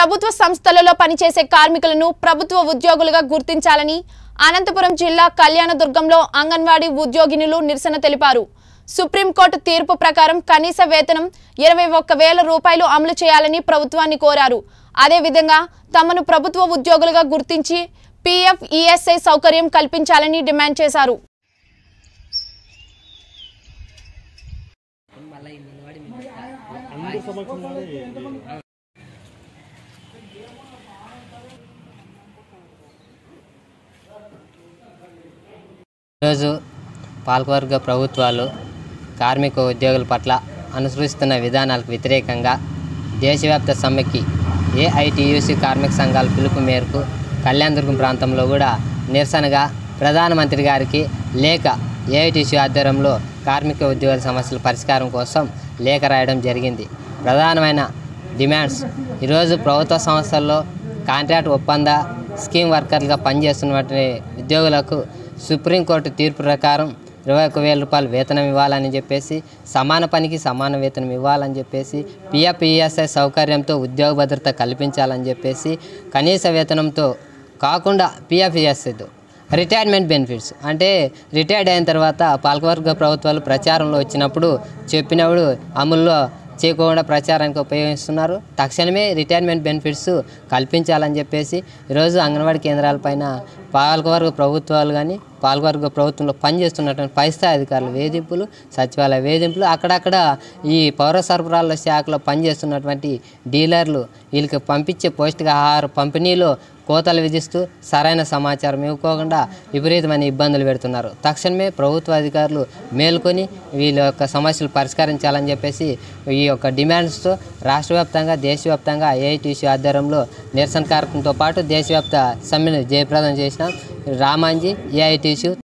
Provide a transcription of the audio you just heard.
ప్రభుత్వ సంస్థలలో పనిచేసే కార్మికులను ప్రభుత్వ ఉద్యోగులుగా గుర్తించాలని అనంతపురం జిల్లా కళ్యాణదుర్గంలో అంగన్వాడీ ఉద్యోగినులు నిరసన తెలిపారు సుప్రీంకోర్టు తీర్పు ప్రకారం కనీస వేతనం ఇరవై ఒక్క వేల రూపాయలు అమలు చేయాలని ప్రభుత్వాన్ని కోరారు అదేవిధంగా తమను ప్రభుత్వ ఉద్యోగులుగా గుర్తించి పీఎఫ్ ఈఎస్ఐ సౌకర్యం కల్పించాలని డిమాండ్ చేశారు ఈరోజు పాలకవర్గ ప్రభుత్వాలు కార్మిక ఉద్యోగుల పట్ల అనుసరిస్తున్న విధానాలకు వ్యతిరేకంగా దేశవ్యాప్త సమ్మెకి ఏఐటియుసి కార్మిక సంఘాల పిలుపు మేరకు కళ్యాణదుర్గం ప్రాంతంలో కూడా నిరసనగా ప్రధానమంత్రి గారికి లేఖ ఏఐటిసి ఆధ్వర్యంలో కార్మిక ఉద్యోగుల సమస్యల పరిష్కారం కోసం లేఖ రాయడం జరిగింది ప్రధానమైన డిమాండ్స్ ఈరోజు ప్రభుత్వ సంస్థల్లో కాంట్రాక్ట్ ఒప్పంద స్కీమ్ వర్కర్లుగా పనిచేస్తున్నటువంటి ఉద్యోగులకు సుప్రీంకోర్టు తీర్పు ప్రకారం ఇరవై ఒక వేల రూపాయలు వేతనం ఇవ్వాలని చెప్పేసి సమాన పనికి సమాన వేతనం ఇవ్వాలని చెప్పేసి పిఎఫ్ ఈఎస్ఐ సౌకర్యంతో ఉద్యోగ భద్రత కల్పించాలని చెప్పేసి కనీస వేతనంతో కాకుండా పిఎఫ్ ఈఎస్ఐతో రిటైర్మెంట్ బెనిఫిట్స్ అంటే రిటైర్డ్ అయిన తర్వాత పాలకవర్గ ప్రభుత్వాలు ప్రచారంలో వచ్చినప్పుడు చెప్పినప్పుడు అమల్లో చేయకుండా ప్రచారానికి ఉపయోగిస్తున్నారు తక్షణమే రిటైర్మెంట్ బెనిఫిట్స్ కల్పించాలని చెప్పేసి ఈరోజు అంగన్వాడీ కేంద్రాలపైన పాలకవర్గ ప్రభుత్వాలు కానీ పాలకవర్గ ప్రభుత్వంలో పనిచేస్తున్నటువంటి పై స్థాయి అధికారులు వేధింపులు సచివాలయ వేధింపులు అక్కడక్కడ ఈ పౌర సరఫరాల శాఖలో పనిచేస్తున్నటువంటి డీలర్లు వీళ్ళకి పంపించే పౌష్టికాహార పంపిణీలో కోతలు విధిస్తూ సరైన సమాచారం ఇవ్వకోకుండా విపరీతమైన ఇబ్బందులు పెడుతున్నారు తక్షణమే ప్రభుత్వ అధికారులు మేల్కొని వీళ్ళ యొక్క సమస్యలు పరిష్కరించాలని చెప్పేసి ఈ యొక్క డిమాండ్స్తో రాష్ట్ర వ్యాప్తంగా దేశవ్యాప్తంగా ఏఐటీసీ ఆధ్వర్యంలో నిరసన కార్యక్రమంతో పాటు దేశవ్యాప్త సమ్మెను జయప్రదం చేసిన రామాంజీ ఏఐటీసీ